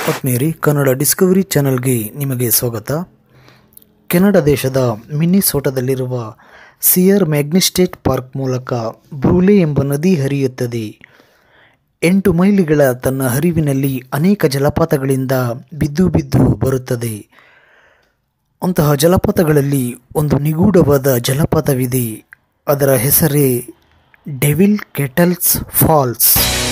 ಆತ್ಮೀಯರಿ Kannada Discovery ಚಾನೆಲ್ಗೆ ನಿಮಗೆ ಸ್ವಾಗತ ಕೆನಡಾ ದೇಶದ ಮಿನ್ನಿಸೋಟದಲ್ಲಿರುವ ಸಿಯರ್ ಮ್ಯಾಗ್ನಿಸ್ಟೇಟ್ ಪಾರ್ಕ್ ಮೂಲಕ ಬ್ರೂಲೆ ಎಂಬ ನದಿ ಹರಿಯುತ್ತದೆ ಎಂಟು ಮೈಲಿಗಳ ತನ್ನ ಹರಿವಿನಲ್ಲಿ ಅನೇಕ ಜಲಪಾತಗಳಿಂದ ಬಿದ್ದು ಬಿದ್ದು ಬರುತ್ತದೆ ಅಂತಹ ಜಲಪಾತಗಳಲ್ಲಿ ಒಂದು ನಿಗೂಢವಾದ ಜಲಪಾತವಿದೆ ಅದರ ಹೆಸರೇ Devil Kettles Falls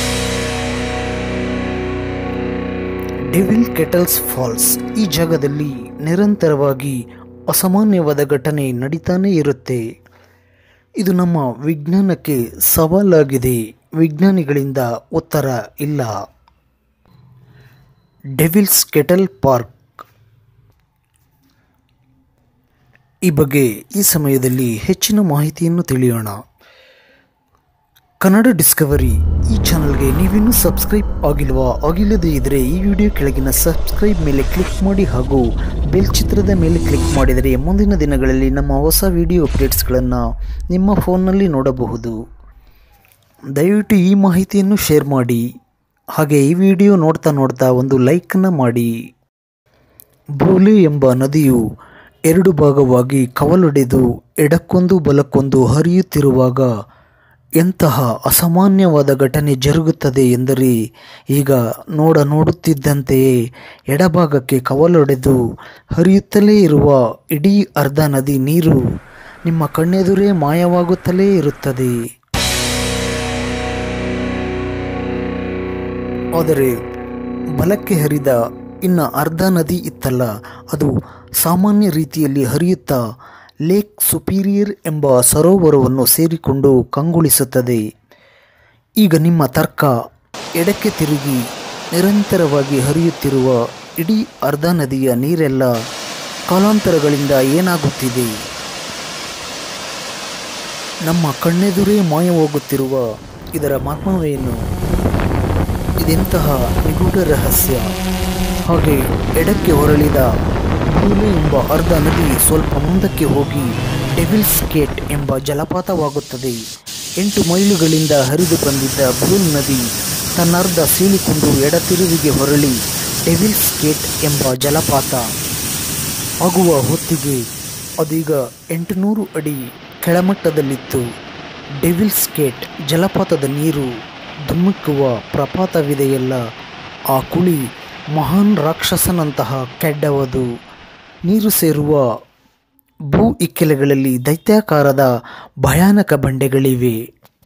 Devil Kettles Falls ಈ ಜಾಗದಲ್ಲಿ ನಿರಂತರವಾಗಿ ಅಸಾಮಾನ್ಯವಾದ ಘಟನೆ ನಡೀತಾನೇ ಇರುತ್ತೆ ಇದು ನಮ್ಮ ವಿಜ್ಞಾನಕ್ಕೆ ಸವಾಲಾಗಿದೆ ವಿಜ್ಞಾನಿಗಳಿಂದ ಉತ್ತರ ಇಲ್ಲ ಡೆವಿಲ್ಸ್ ಕೆಟಲ್ ಪಾರ್ಕ್ ಈ ಬಗ್ಗೆ ಈ ಸಮಯದಲ್ಲಿ ಹೆಚ್ಚಿನ ಮಾಹಿತಿಯನ್ನು ತಿಳಿಯೋಣ ಕನ್ನಡ ಡಿಸ್ಕವರಿ ಈ ಚಾನಲ್ಗೆ ನೀವಿನ್ನೂ ಸಬ್ಸ್ಕ್ರೈಬ್ ಆಗಿಲ್ವಾ ಆಗಿಲ್ಲದೇ ಇದ್ದರೆ ಈ ವಿಡಿಯೋ ಕೆಳಗಿನ ಸಬ್ಸ್ಕ್ರೈಬ್ ಮೇಲೆ ಕ್ಲಿಕ್ ಮಾಡಿ ಹಾಗೂ ಬೆಲ್ ಚಿತ್ರದ ಮೇಲೆ ಕ್ಲಿಕ್ ಮಾಡಿದರೆ ಮುಂದಿನ ದಿನಗಳಲ್ಲಿ ನಮ್ಮ ಹೊಸ ವಿಡಿಯೋ ಅಪ್ಡೇಟ್ಸ್ಗಳನ್ನು ನಿಮ್ಮ ಫೋನ್ನಲ್ಲಿ ನೋಡಬಹುದು ದಯವಿಟ್ಟು ಈ ಮಾಹಿತಿಯನ್ನು ಶೇರ್ ಮಾಡಿ ಹಾಗೆ ಈ ವಿಡಿಯೋ ನೋಡ್ತಾ ನೋಡ್ತಾ ಒಂದು ಲೈಕನ್ನು ಮಾಡಿ ಬ್ರೂಲೆ ಎಂಬ ನದಿಯು ಎರಡು ಭಾಗವಾಗಿ ಕವಲೊಡೆದು ಎಡಕ್ಕೊಂದು ಬಲಕ್ಕೊಂದು ಹರಿಯುತ್ತಿರುವಾಗ ಎಂತಹ ಅಸಾಮಾನ್ಯವಾದ ಘಟನೆ ಜರುಗುತ್ತದೆ ಎಂದರೆ ಈಗ ನೋಡ ನೋಡುತ್ತಿದ್ದಂತೆಯೇ ಎಡಭಾಗಕ್ಕೆ ಕವಲೊಡೆದು ಹರಿಯುತ್ತಲೇ ಇರುವ ಇಡೀ ಅರ್ಧ ನದಿ ನೀರು ನಿಮ್ಮ ಕಣ್ಣೆದುರೇ ಮಾಯವಾಗುತ್ತಲೇ ಇರುತ್ತದೆ ಆದರೆ ಬಲಕ್ಕೆ ಹರಿದ ಇನ್ನು ಅರ್ಧ ನದಿ ಇತ್ತಲ್ಲ ಅದು ಸಾಮಾನ್ಯ ರೀತಿಯಲ್ಲಿ ಹರಿಯುತ್ತಾ ಲೇಕ್ ಸುಪೀರಿಯರ್ ಎಂಬ ಸರೋವರವನ್ನು ಸೇರಿಕೊಂಡು ಕಂಗೊಳಿಸುತ್ತದೆ ಈಗ ನಿಮ್ಮ ತರ್ಕ ಎಡಕ್ಕೆ ತಿರುಗಿ ನಿರಂತರವಾಗಿ ಹರಿಯುತ್ತಿರುವ ಇಡೀ ಅರ್ಧ ನದಿಯ ನೀರೆಲ್ಲ ಕಾಲಾಂತರಗಳಿಂದ ಏನಾಗುತ್ತಿದೆ ನಮ್ಮ ಕಣ್ಣೆದುರೇ ಮಾಯವಾಗುತ್ತಿರುವ ಇದರ ಮರ್ಮವೇನು ಇದೆಂತಹ ನಿಗೂಢ ರಹಸ್ಯ ಹಾಗೆ ಎಡಕ್ಕೆ ಹೊರಳಿದ ಬ್ರೂಲೆ ಎಂಬ ಅರ್ಧ ನದಿ ಸ್ವಲ್ಪ ಮುಂದಕ್ಕೆ ಹೋಗಿ ಡೆವಿಲ್ಸ್ ಗೇಟ್ ಎಂಬ ಜಲಪಾತವಾಗುತ್ತದೆ ಎಂಟು ಮೈಲುಗಳಿಂದ ಹರಿದು ಬಂದಿದ್ದ ಬ್ರೂಲ್ ನದಿ ತನ್ನರ್ಧ ಸೀಳಿಕೊಂಡು ಎಡತಿರುವಿಗೆ ಹೊರಳಿ ಡೆವಿಲ್ಸ್ ಗೇಟ್ ಎಂಬ ಜಲಪಾತ ಆಗುವ ಹೊತ್ತಿಗೆ ಅದೀಗ ಎಂಟುನೂರು ಅಡಿ ಕೆಳಮಟ್ಟದಲ್ಲಿತ್ತು ಡೆವಿಲ್ಸ್ ಗೇಟ್ ಜಲಪಾತದ ನೀರು ಧುಮ್ಮಿಕ್ಕುವ ಪ್ರಪಾತವಿದೆಯಲ್ಲ ಆ ಕುಳಿ ಮಹಾನ್ ರಾಕ್ಷಸನಂತಹ ಕೆಡ್ಡವದು ನೀರು ಸೇರುವ ಭೂ ಇಕ್ಕೆಲೆಗಳಲ್ಲಿ ದೈತ್ಯಾಕಾರದ ಭಯಾನಕ ಬಂಡೆಗಳಿವೆ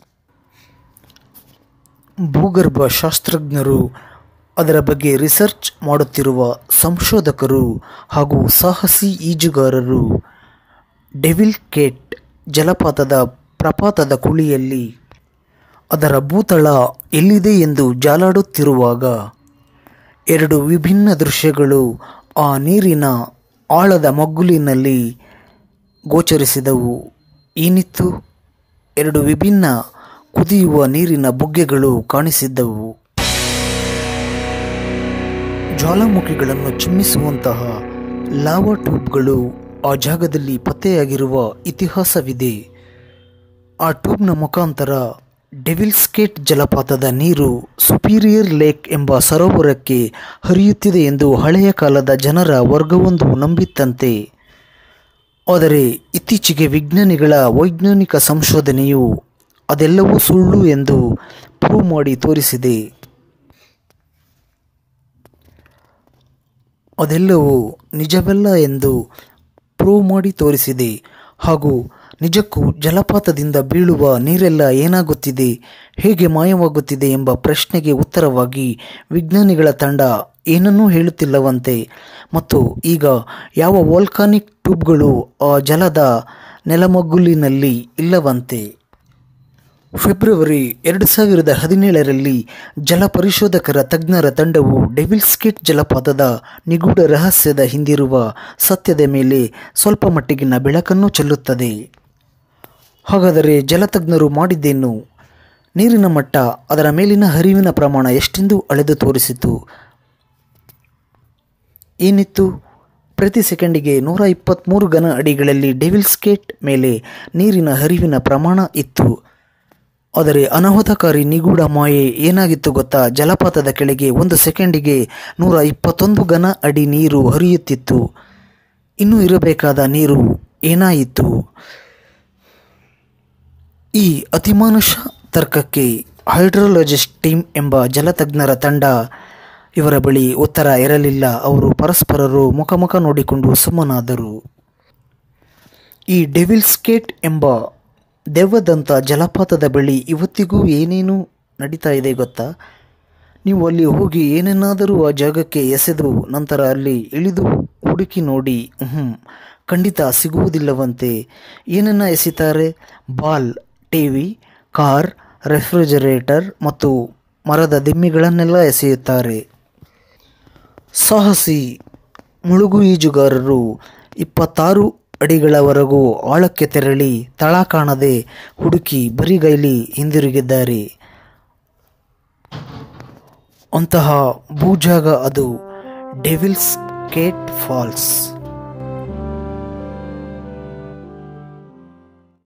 ಭೂಗರ್ಭ ಶಾಸ್ತ್ರಜ್ಞರು ಅದರ ಬಗ್ಗೆ ರಿಸರ್ಚ್ ಮಾಡುತ್ತಿರುವ ಸಂಶೋಧಕರು ಹಾಗೂ ಸಾಹಸಿ ಈಜುಗಾರರು ಡೆವಿಲ್ ಕೇಟ್ ಜಲಪಾತದ ಪ್ರಪಾತದ ಕುಳಿಯಲ್ಲಿ ಅದರ ಭೂತಳ ಎಲ್ಲಿದೆ ಎಂದು ಜಾಲಾಡುತ್ತಿರುವಾಗ ಎರಡು ವಿಭಿನ್ನ ದೃಶ್ಯಗಳು ಆ ನೀರಿನ ಆಳದ ಮಗ್ಗುಲಿನಲ್ಲಿ ಗೋಚರಿಸಿದವು ಏನಿತ್ತು ಎರಡು ವಿಭಿನ್ನ ಕುದಿಯುವ ನೀರಿನ ಬುಗ್ಗೆಗಳು ಕಾಣಿಸಿದ್ದವು ಜ್ವಾಲಾಮುಖಿಗಳನ್ನು ಚಿಮ್ಮಿಸುವಂತಹ ಲಾವಾ ಟ್ಯೂಬ್ಗಳು ಆ ಜಾಗದಲ್ಲಿ ಪತ್ತೆಯಾಗಿರುವ ಇತಿಹಾಸವಿದೆ ಆ ಟ್ಯೂಬ್ನ ಮುಖಾಂತರ ಡೆವಿಲ್ಸ್ಕೇಟ್ ಜಲಪಾತದ ನೀರು ಸುಪೀರಿಯರ್ ಲೇಕ್ ಎಂಬ ಸರೋವರಕ್ಕೆ ಹರಿಯುತ್ತಿದೆ ಎಂದು ಹಳೆಯ ಕಾಲದ ಜನರ ವರ್ಗವೊಂದು ನಂಬಿತ್ತಂತೆ ಆದರೆ ಇತ್ತೀಚೆಗೆ ವಿಜ್ಞಾನಿಗಳ ವೈಜ್ಞಾನಿಕ ಸಂಶೋಧನೆಯು ಅದೆಲ್ಲವೂ ಸುಳ್ಳು ಎಂದು ಪ್ರೂವ್ ಮಾಡಿ ತೋರಿಸಿದೆ ಅದೆಲ್ಲವೂ ನಿಜವಲ್ಲ ಎಂದು ಪ್ರೂವ್ ಮಾಡಿ ತೋರಿಸಿದೆ ಹಾಗೂ ನಿಜಕ್ಕೂ ಜಲಪಾತದಿಂದ ಬೀಳುವ ನೀರೆಲ್ಲ ಏನಾಗುತ್ತಿದೆ ಹೇಗೆ ಮಾಯವಾಗುತ್ತಿದೆ ಎಂಬ ಪ್ರಶ್ನೆಗೆ ಉತ್ತರವಾಗಿ ವಿಜ್ಞಾನಿಗಳ ತಂಡ ಏನನ್ನೂ ಹೇಳುತ್ತಿಲ್ಲವಂತೆ ಮತ್ತು ಈಗ ಯಾವ ವೋಲ್ಕಾನಿಕ್ ಟ್ಯೂಬ್ಗಳು ಆ ಜಲದ ನೆಲಮಗ್ಗುಲಿನಲ್ಲಿ ಇಲ್ಲವಂತೆ ಫೆಬ್ರವರಿ ಎರಡು ಸಾವಿರದ ಹದಿನೇಳರಲ್ಲಿ ಜಲ ಪರಿಶೋಧಕರ ತಜ್ಞರ ತಂಡವು ಡೆವಿಲ್ಸ್ಕೇಟ್ ಜಲಪಾತದ ನಿಗೂಢ ರಹಸ್ಯದ ಹಿಂದಿರುವ ಸತ್ಯದ ಮೇಲೆ ಸ್ವಲ್ಪ ಮಟ್ಟಿಗಿನ ಬೆಳಕನ್ನು ಚೆಲ್ಲುತ್ತದೆ ಹಾಗಾದರೆ ಜಲತಜ್ಞರು ಮಾಡಿದ್ದೇನು ನೀರಿನ ಮಟ್ಟ ಅದರ ಮೇಲಿನ ಹರಿವಿನ ಪ್ರಮಾಣ ಎಷ್ಟೆಂದು ಅಳೆದು ತೋರಿಸಿತು ಏನಿತ್ತು ಪ್ರತಿ ಸೆಕೆಂಡಿಗೆ ನೂರ ಇಪ್ಪತ್ತ್ಮೂರು ಘನ ಅಡಿಗಳಲ್ಲಿ ಡೆವಿಲ್ಸ್ಕೇಟ್ ಮೇಲೆ ನೀರಿನ ಹರಿವಿನ ಪ್ರಮಾಣ ಇತ್ತು ಆದರೆ ಅನಾಹುತಕಾರಿ ನಿಗೂಢ ಮಾಯೆ ಏನಾಗಿತ್ತು ಗೊತ್ತಾ ಜಲಪಾತದ ಕೆಳಗೆ ಒಂದು ಸೆಕೆಂಡಿಗೆ ನೂರ ಇಪ್ಪತ್ತೊಂದು ಘನ ಅಡಿ ನೀರು ಹರಿಯುತ್ತಿತ್ತು ಇನ್ನೂ ಇರಬೇಕಾದ ನೀರು ಏನಾಯಿತು ಈ ಅತಿಮಾನುಷ ತರ್ಕಕ್ಕೆ ಹೈಡ್ರೋಲಜಿಸ್ಟ್ ಟೀಮ್ ಎಂಬ ಜಲತಜ್ಞರ ತಂಡ ಇವರ ಬಳಿ ಉತ್ತರ ಇರಲಿಲ್ಲ ಅವರು ಪರಸ್ಪರರು ಮುಖಮುಖ ನೋಡಿಕೊಂಡು ಸುಮ್ಮನಾದರು ಈ ಡೆವಿಲ್ ಸ್ಕೇಟ್ ಎಂಬ ದೆವ್ವದಂಥ ಜಲಪಾತದ ಬಳಿ ಇವತ್ತಿಗೂ ಏನೇನು ನಡೀತಾ ಇದೆ ಗೊತ್ತಾ ನೀವು ಅಲ್ಲಿ ಹೋಗಿ ಏನೇನಾದರೂ ಆ ಜಾಗಕ್ಕೆ ಎಸೆದು ನಂತರ ಅಲ್ಲಿ ಇಳಿದು ಹುಡುಕಿ ನೋಡಿ ಹ್ಞೂ ಖಂಡಿತ ಸಿಗುವುದಿಲ್ಲವಂತೆ ಏನನ್ನ ಎಸಿತಾರೆ ಬಾಲ್ ಟಿವಿ ಕಾರ್ ರೆಫ್ರಿಜರೇಟರ್ ಮತ್ತು ಮರದ ದಿಮ್ಮಿಗಳನ್ನೆಲ್ಲ ಎಸೆಯುತ್ತಾರೆ ಸಾಹಸಿ ಮುಳುಗು ಈಜುಗಾರರು ಇಪ್ಪತ್ತಾರು ಅಡಿಗಳವರೆಗೂ ಆಳಕ್ಕೆ ತೆರಳಿ ತಳ ಕಾಣದೆ ಹುಡುಕಿ ಬರಿಗೈಲಿ ಹಿಂದಿರುಗಿದ್ದಾರೆ ಅಂತಹ ಭೂಜಾಗ ಅದು ಡೆವಿಲ್ಸ್ ಕೇಟ್ ಫಾಲ್ಸ್